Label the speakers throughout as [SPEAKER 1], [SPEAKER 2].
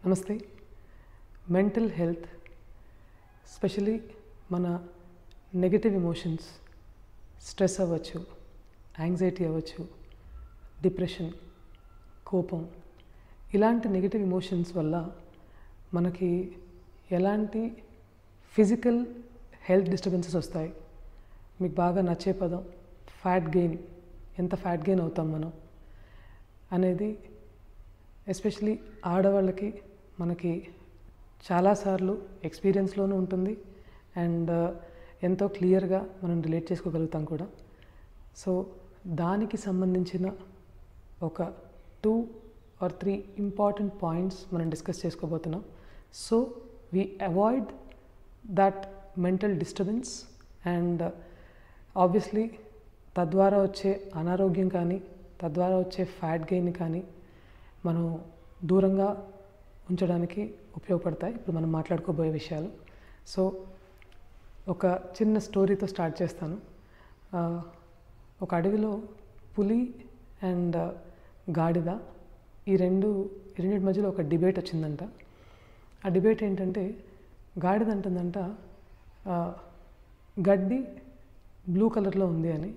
[SPEAKER 1] నమస్తే mental health specially మన negative emotions stress అవ్వచ్చు యాంగ్జైటీ అవ్వచ్చు డిప్రెషన్ కోపం ఇలాంటి నెగటివ్ ఎమోషన్స్ వల్ల మనకి ఎలాంటి ఫిజికల్ హెల్త్ డిస్టర్బెన్సెస్ వస్తాయి మీకు బాగా నచ్చే పదం ఫ్యాట్ గెయిన్ ఎంత ఫ్యాట్ గెయిన్ అవుతాం మనం అనేది ఎస్పెషలీ ఆడవాళ్ళకి మనకి చాలాసార్లు ఎక్స్పీరియన్స్లోనూ ఉంటుంది అండ్ ఎంతో క్లియర్గా మనం రిలేట్ చేసుకోగలుగుతాం కూడా సో దానికి సంబంధించిన ఒక two or three important points మనం డిస్కస్ చేసుకోబోతున్నాం so we avoid that mental disturbance and obviously తద్వారా వచ్చే అనారోగ్యం కానీ తద్వారా వచ్చే ఫ్యాట్ గెయిన్ కానీ మనం దూరంగా ఉంచడానికి ఉపయోగపడతాయి ఇప్పుడు మనం మాట్లాడుకోబోయే విషయాలు సో ఒక చిన్న స్టోరీతో స్టార్ట్ చేస్తాను ఆ, ఒక అడవిలో పులి అండ్ గాడిద ఈ రెండు ఈ రెండింటి మధ్యలో ఒక డిబేట్ వచ్చిందంట ఆ డిబేట్ ఏంటంటే గాడిద అంటుందంట ఆ, గడ్డి బ్లూ కలర్లో ఉంది అని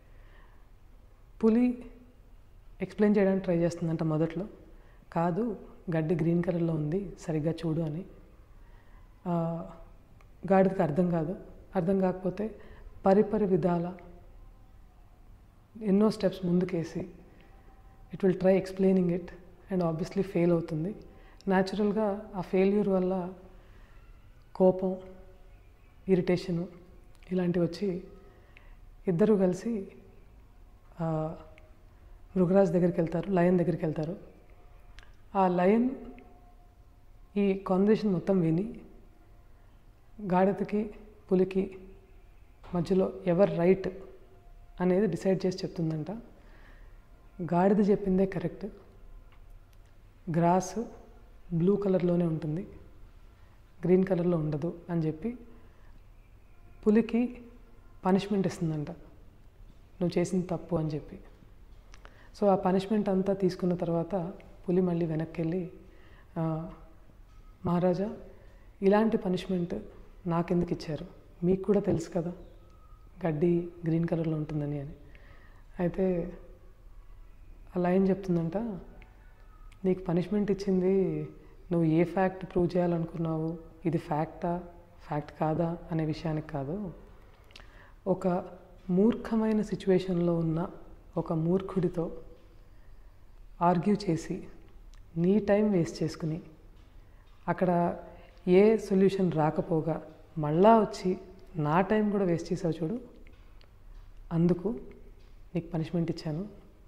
[SPEAKER 1] పులి ఎక్స్ప్లెయిన్ చేయడానికి ట్రై చేస్తుందంట మొదట్లో కాదు గడ్డి గ్రీన్ కలర్లో ఉంది సరిగ్గా చూడు అని ఆ, గాడిదకి అర్థం కాదు అర్థం కాకపోతే పరిపరి విధాల ఎన్నో స్టెప్స్ ముందుకేసి it will try explaining it and obviously fail అవుతుంది న్యాచురల్గా ఆ ఫెయిల్యూర్ వల్ల కోపం ఇరిటేషను ఇలాంటివి వచ్చి ఇద్దరు కలిసి ఆ, మృగరాజ్ దగ్గరికి వెళ్తారు లయన్ దగ్గరికి వెళ్తారు ఆ లయన్ ఈ కాన్వర్జేషన్ మొత్తం విని గాడిదకి పులికి మధ్యలో ఎవరు రైట్ అనేది డిసైడ్ చేసి చెప్తుందంట గాడిద చెప్పిందే కరెక్ట్ గ్రాస్ బ్లూ కలర్లోనే ఉంటుంది గ్రీన్ కలర్లో ఉండదు అని చెప్పి పులికి పనిష్మెంట్ ఇస్తుందంట నువ్వు చేసింది తప్పు అని చెప్పి సో ఆ పనిష్మెంట్ అంతా తీసుకున్న తర్వాత పులి మళ్ళీ వెనక్కి వెళ్ళి "ఆ, మహారాజా ఇలాంటి పనిష్మెంట్ నాకెందుకు ఇచ్చారు మీకు కూడా తెలుసు కదా గడ్డి గ్రీన్ కలర్లో ఉంటుందని అని అయితే ఆ లైన్ చెప్తుందంట నీకు పనిష్మెంట్ ఇచ్చింది నువ్వు ఏ ఫ్యాక్ట్ ప్రూవ్ చేయాలనుకున్నావు ఇది ఫ్యాక్టా ఫ్యాక్ట్ కాదా అనే విషయానికి కాదు ఒక మూర్ఖమైన సిచ్యువేషన్లో ఉన్న ఒక మూర్ఖుడితో ఆర్గ్యూ చేసి నీ టైం వేస్ట్ చేసుకుని అక్కడ ఏ సొల్యూషన్ రాకపోగా మళ్ళా వచ్చి నా టైం కూడా వేస్ట్ చేసావు చూడు అందుకు నీకు పనిష్మెంట్ ఇచ్చాను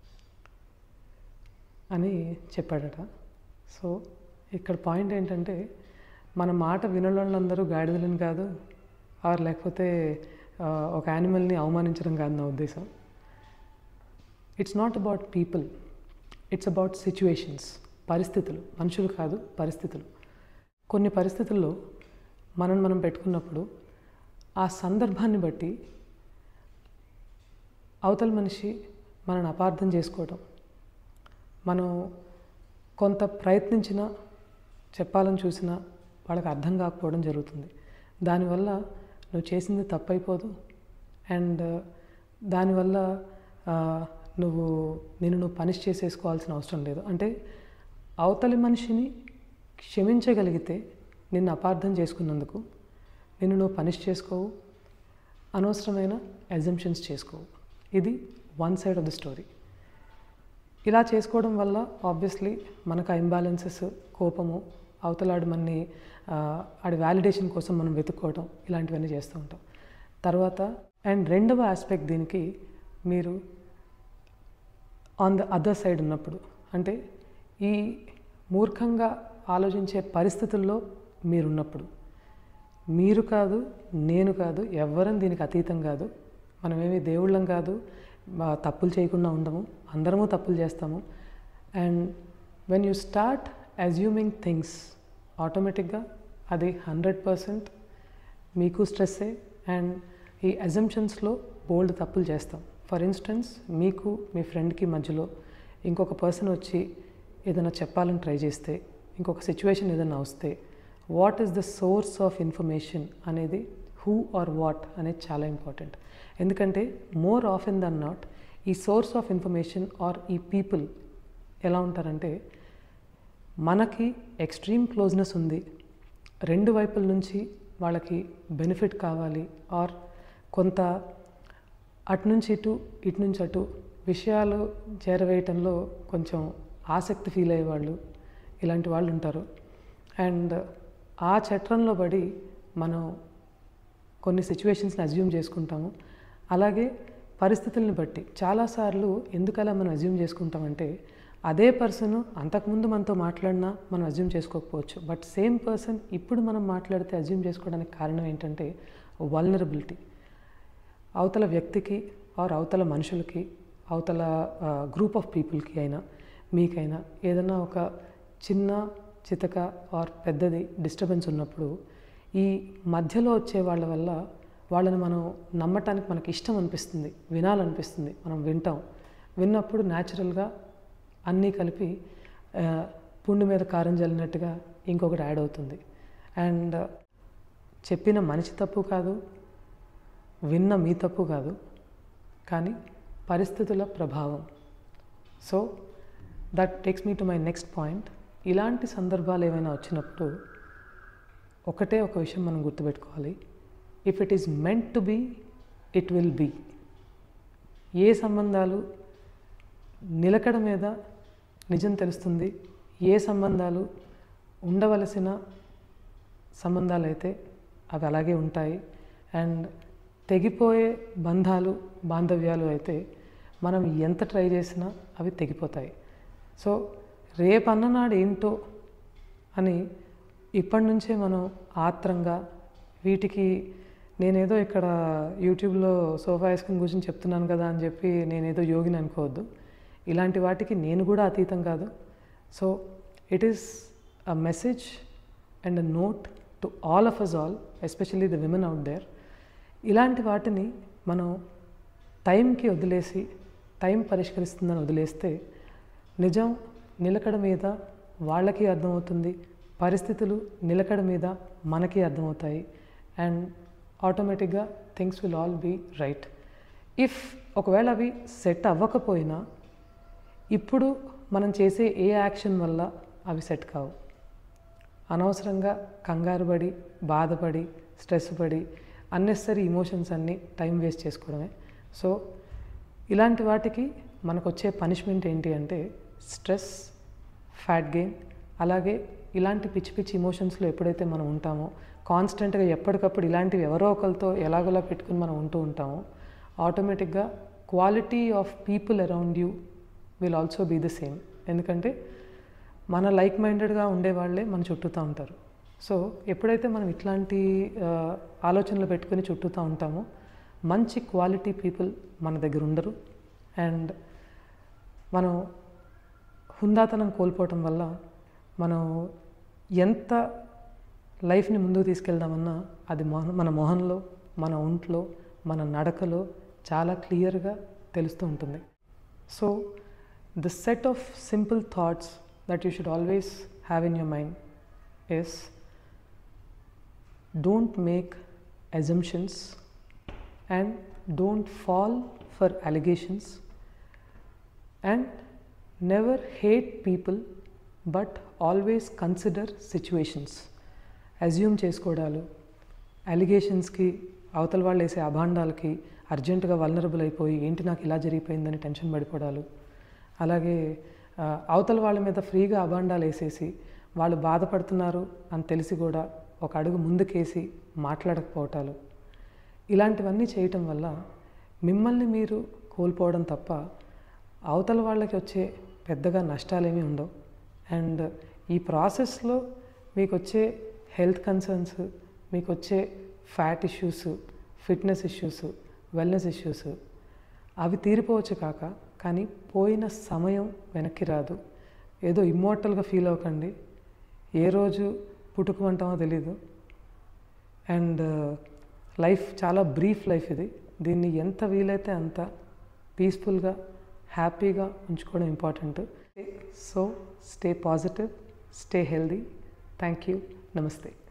[SPEAKER 1] అని చెప్పాడట సో ఇక్కడ పాయింట్ ఏంటంటే మన మాట వినోళ్ళందరూ గాడిదలని కాదు ఆర్ లేకపోతే ఆ, ఒక యానిమల్ని అవమానించడం కాదు నా ఉద్దేశం it's not about people it's about situations పరిస్థితులు మనుషులు కాదు పరిస్థితులు కొన్ని పరిస్థితుల్లో మనం మనం పెట్టుకున్నప్పుడు ఆ సందర్భాన్ని బట్టి అవతల మనిషి మనని అపార్థం చేసుకోవటం మనం కొంత ప్రయత్నించినా చెప్పాలని చూసినా వాళ్ళకి అర్థం కాకపోవడం జరుగుతుంది దానివల్ల నువ్వు చేసింది తప్పైపోదు అండ్ దానివల్ల ఆ, నువ్వు నేను నువ్వు పనిష్ చేసేసుకోవాల్సిన అవసరం లేదు అంటే అవతలి మనిషిని క్షమించగలిగితే నిన్ను అపార్థం చేసుకున్నందుకు నిన్ను నువ్వు పనిష్ చేసుకోవు అనవసరమైన అజంప్షన్స్ చేసుకోవు ఇది one side of the story ఇలా చేసుకోవడం వల్ల ఆబ్వియస్లీ మనకు ఆ ఇంబ్యాలెన్సెస్ కోపము అవతలాడు మనని ఆ, ఆడి వ్యాలిడేషన్ కోసం మనం వెతుక్కోవడం ఇలాంటివన్నీ చేస్తూ ఉంటాం తర్వాత అండ్ రెండవ ఆస్పెక్ట్ దీనికి మీరు ఆన్ ద అదర్ సైడ్ ఉన్నప్పుడు అంటే ఈ మూర్ఖంగా ఆలోచించే పరిస్థితుల్లో మీరున్నప్పుడు మీరు కాదు నేను కాదు ఎవ్వరం దీనికి అతీతం కాదు మనమేమి దేవుళ్ళం కాదు ఆ, తప్పులు చేయకుండా ఉండము అందరము తప్పులు చేస్తాము and when you start assuming things ఆటోమేటిక్గా అది హండ్రెడ్ పర్సెంట్ మీకు స్ట్రెస్సే అండ్ ఈ అజంప్షన్స్లో బోల్డ్ తప్పులు చేస్తాం ఫర్ ఇన్స్టెన్స్ మీకు మీ ఫ్రెండ్కి మధ్యలో ఇంకొక పర్సన్ వచ్చి ఏదైనా చెప్పాలని ట్రై చేస్తే ఇంకొక సిచ్యువేషన్ ఏదైనా వస్తే what is the source of information అనేది హూ ఆర్ వాట్ అనేది చాలా ఇంపార్టెంట్ ఎందుకంటే మోర్ ఆఫెన్ దన్ నాట్ ఈ సోర్స్ ఆఫ్ ఇన్ఫర్మేషన్ ఆర్ ఈ పీపుల్ ఎలా ఉంటారంటే మనకి ఎక్స్ట్రీమ్ క్లోజ్నెస్ ఉంది రెండు వైపుల నుంచి వాళ్ళకి బెనిఫిట్ కావాలి ఆర్ కొంత అటు నుంచి ఇటు ఇటు నుంచి అటు విషయాలు చేరవేయటంలో కొంచెం ఆసక్తి ఫీల్ అయ్యేవాళ్ళు ఇలాంటి వాళ్ళు ఉంటారు అండ్ ఆ చట్రంలో పడి మనం కొన్ని సిచ్యువేషన్స్ని అజ్యూమ్ చేసుకుంటాము అలాగే పరిస్థితుల్ని బట్టి చాలాసార్లు ఎందుకలా మనం అజ్యూమ్ చేసుకుంటామంటే అదే పర్సన్ అంతకుముందు మనతో మాట్లాడినా మనం అజ్యూమ్ చేసుకోకపోవచ్చు బట్ సేమ్ పర్సన్ ఇప్పుడు మనం మాట్లాడితే అజ్యూమ్ చేసుకోవడానికి కారణం ఏంటంటే వల్నరబిలిటీ అవతల వ్యక్తికి ఆర్ అవతల మనుషులకి అవతల గ్రూప్ ఆఫ్ పీపుల్కి అయినా మీకైనా ఏదైనా ఒక చిన్న చితక ఆర్ పెద్దది డిస్టర్బెన్స్ ఉన్నప్పుడు ఈ మధ్యలో వచ్చే వాళ్ళ వల్ల వాళ్ళని మనం నమ్మటానికి మనకి ఇష్టం అనిపిస్తుంది వినాలనిపిస్తుంది మనం వింటాం విన్నప్పుడు న్యాచురల్గా అన్నీ కలిపి ఆ, పుండు మీద కారం జల్లినట్టుగా ఇంకొకటి యాడ్ అవుతుంది అండ్ చెప్పిన మనిషి తప్పు కాదు విన్న మీ తప్పు కాదు కానీ పరిస్థితుల ప్రభావం so that takes me to my next point ఇలాంటి సందర్భాలు ఏమైనా వచ్చినప్పుడు ఒకటే ఒక విషయం మనం గుర్తుపెట్టుకోవాలి if it is meant to be it will be ఏ సంబంధాలు నిలకడ మీద నిజం తెలుస్తుంది ఏ సంబంధాలు ఉండవలసిన సంబంధాలు అయితే అవి అలాగే ఉంటాయి అండ్ తెగిపోయే బంధాలు బాంధవ్యాలు అయితే మనం ఎంత ట్రై చేసినా అవి తెగిపోతాయి సో రేపు అన్ననాడు ఏంటో అని ఇప్పటి నుంచే మనం ఆత్రంగా వీటికి నేనేదో ఇక్కడ యూట్యూబ్లో సోఫా వేసుకుని కూర్చొని చెప్తున్నాను కదా అని చెప్పి నేనేదో యోగిని అనుకోవద్దు ఇలాంటి వాటికి నేను కూడా అతీతం కాదు so it is a message and a note to all of us all especially the women out there ఇలాంటి వాటిని మనం టైంకి వదిలేసి టైం పరిష్కరిస్తుందని వదిలేస్తే నిజం నిలకడ మీద వాళ్ళకి అర్థమవుతుంది పరిస్థితులు నిలకడ మీద మనకి అర్థమవుతాయి అండ్ ఆటోమేటిక్గా things will all be right if ఒకవేళ అవి సెట్ అవ్వకపోయినా ఇప్పుడు మనం చేసే ఏ యాక్షన్ వల్ల అవి సెట్ కావు అనవసరంగా కంగారు పడి బాధపడి స్ట్రెస్ పడి అన్నెసరీ ఇమోషన్స్ అన్నీ టైం వేస్ట్ చేసుకోవడమే సో ఇలాంటి వాటికి మనకు వచ్చే పనిష్మెంట్ ఏంటి అంటే స్ట్రెస్ ఫ్యాట్ గెయిన్ అలాగే ఇలాంటి పిచ్చి పిచ్చి ఇమోషన్స్లో ఎప్పుడైతే మనం ఉంటామో కాన్స్టెంట్గా ఎప్పటికప్పుడు ఇలాంటివి ఎవరో ఒకరితో ఎలాగోలా పెట్టుకుని మనం ఉంటూ ఉంటామో ఆటోమేటిక్గా quality of people around you will also be the same ఎందుకంటే మన లైక్ మైండెడ్గా ఉండేవాళ్ళే మన చుట్టూతా ఉంటారు సో ఎప్పుడైతే మనం ఇట్లాంటి ఆ, ఆలోచనలు పెట్టుకుని చుట్టూతా ఉంటామో మంచి క్వాలిటీ పీపుల్ మన దగ్గర ఉండరు అండ్ మనం హుందాతనం కోల్పోవటం వల్ల మనం ఎంత లైఫ్ని ముందుకు తీసుకెళ్దామన్నా అది మొహ మన మొహంలో మన ఒంట్లో మన నడకలో చాలా క్లియర్గా తెలుస్తూ ఉంటుంది so the set of simple thoughts that you should always have in your mind is don't make assumptions and don't fall for allegations and never hate people but always consider situations assume చేసుకోవడాలు అలిగేషన్స్కి అవతల వాళ్ళు వేసే అభాండాలకి అర్జెంటుగా vulnerable అయిపోయి ఏంటి నాకు ఇలా జరిగిపోయిందని టెన్షన్ పడిపోవడాలు అలాగే ఆ, అవతల వాళ్ళ మీద ఫ్రీగా అభాండాలు వేసేసి వాళ్ళు బాధపడుతున్నారు అని తెలిసి కూడా ఒక అడుగు ముందుకేసి మాట్లాడకపోవటాలు ఇలాంటివన్నీ చేయటం వల్ల మిమ్మల్ని మీరు కోల్పోవడం తప్ప అవతల వాళ్ళకి వచ్చే పెద్దగా నష్టాలేమీ ఉండవు అండ్ ఈ ప్రాసెస్లో మీకు వచ్చే హెల్త్ కన్సర్న్స్ మీకు వచ్చే fat issues fitness issues wellness issues అవి తీరిపోవచ్చు కాక కానీ పోయిన సమయం వెనక్కి రాదు ఏదో ఇమ్మోర్టల్గా ఫీల్ అవ్వకండి ఏ రోజు పుట్టుకుమంటామో తెలీదు అండ్ లైఫ్ చాలా బ్రీఫ్ లైఫ్ ఇది దీన్ని ఎంత వీలైతే అంత పీస్ఫుల్గా హ్యాపీగా ఉంచుకోవడం important so stay positive stay healthy thank you నమస్తే